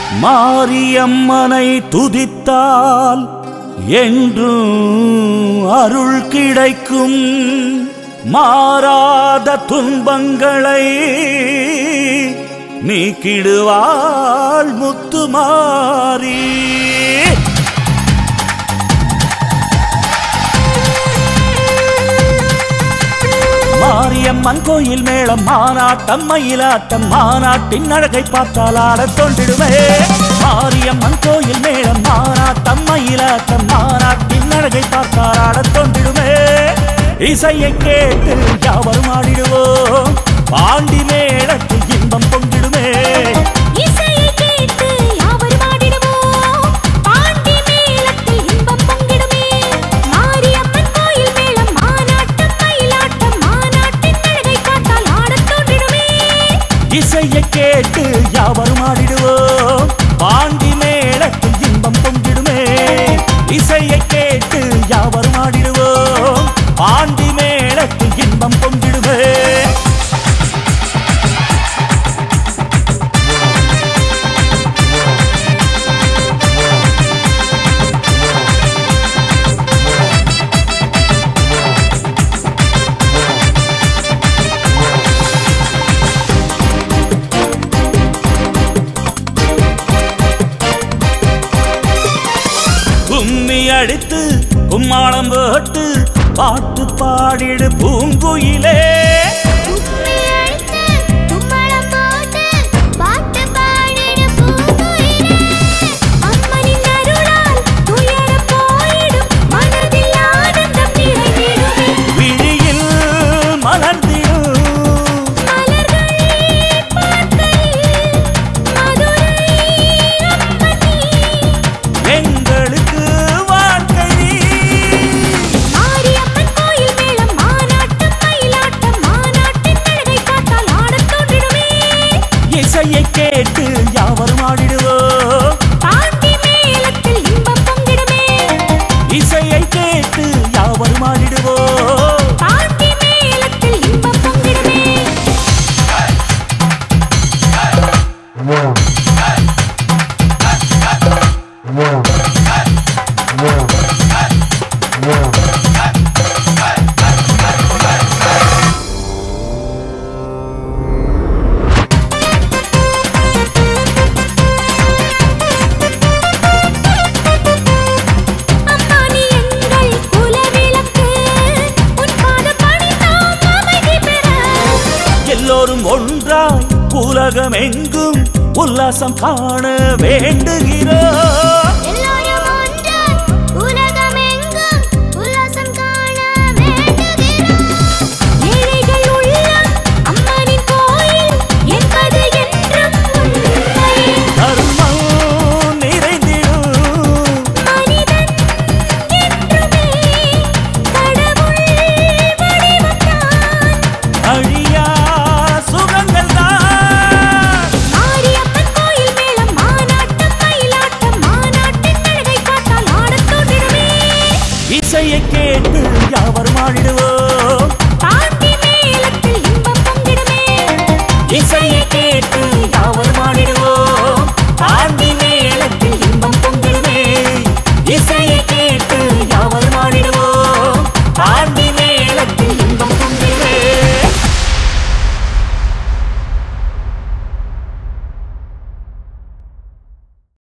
மாரியம்மனை துதித்தால் என்றும் அருள் கிடைக்கும் மாறாத துன்பங்களை நீக்கிடுவாள் முத்துமாரி மாரியம்மன் கோயில் மேளம் மானாட்டம் மயிலாட்டம் மாநாட்டின் அழகை பார்த்தால் ஆடத் தோன்றிடுமே மாரியம்மன் கோயில் மேளம் மானாட்டம் மயிலாட்டம் மாநாட்டின் அழகை பார்த்தால் ஆடத் தோன்றிடுமே இசையை கேட்டு யாவரும் ஆடிடுவோம் பாண்டி மேளத்து இன்பம் பொங்கிடுமே இசையை கேட்டு யாவரும் ஆடிடுவோம் பாண்டி மேளத்தில் இன்பம் பொங்கிடுமே மாரியம்மன் கோயில் மேளம் மானாட்டம் மயிலாட்டம் மாநாட்டின் அழகை பார்த்தால் ஆடத் தோன்றிடுமே இசையை கேட்டு யாவரும் ஆடிடுவோம் பாண்டி மேளத்தில் இன்பம் பொங்கிடுமே இசையை கேட்டு யாவரும் ஆடிடுவோம் பாண்டி மேளத்தில் இன்பம் பொங்கிடுமே கும்மி அடித்து கும்மாளம் போட்டு பாட்டு பாடிடு பூங்குயிலே கும்மி அடித்து கும்மளம் போட்டு பாட்டு பாடிடு பூங்குயிலே அம்மனின் அருளால் துயரம் போயிடும் மனதில் ஆனந்தம் நிறைந்திடுமே விழியில் மலர்ந்திடும் மலர்கள் பார்க்கையில் மதுரை அம்மனி எங்களுக்கு வாழ்க்கை நீ. மாரியம்மன் கோயில் மேளம் மாநாட்டம் மயிலாட்டம் மாநாட்டின் அழகை பார்த்தால் ஆடத் தோன்றிடுமே இசையை கேட்டு யாவரும் ஆடிடுவோம் பாண்டி மேளத்தில் இன்பம் பொங்கிடுமே இசையை கேட்டு யாவரும் ஆடிடுவோம் பாண்டி மேளத்தில் இன்பம் பொங்கிடுமே அம்மா நீ எங்கள் குலவிளக்கு உன் பாதம் பணிந்தோம் அமைதி பெற எல்லோரும் ஒன்றாய் உலகம் எங்கும் உல்லாசம் காண வேண்டுகிறோம் எல்லாரும் ஒன்றாய் உலகமெங்கும் உல்லாசம் காண வேண்டுகிறோம். ஏழைகள் உள்ளம் அம்மனின் கோயில் என்பது என்றும் உண்மை. தர்மம் நிறைந்திடும் மனிதன் என்றுமே கடவுள் வடிவம்தான். அழிய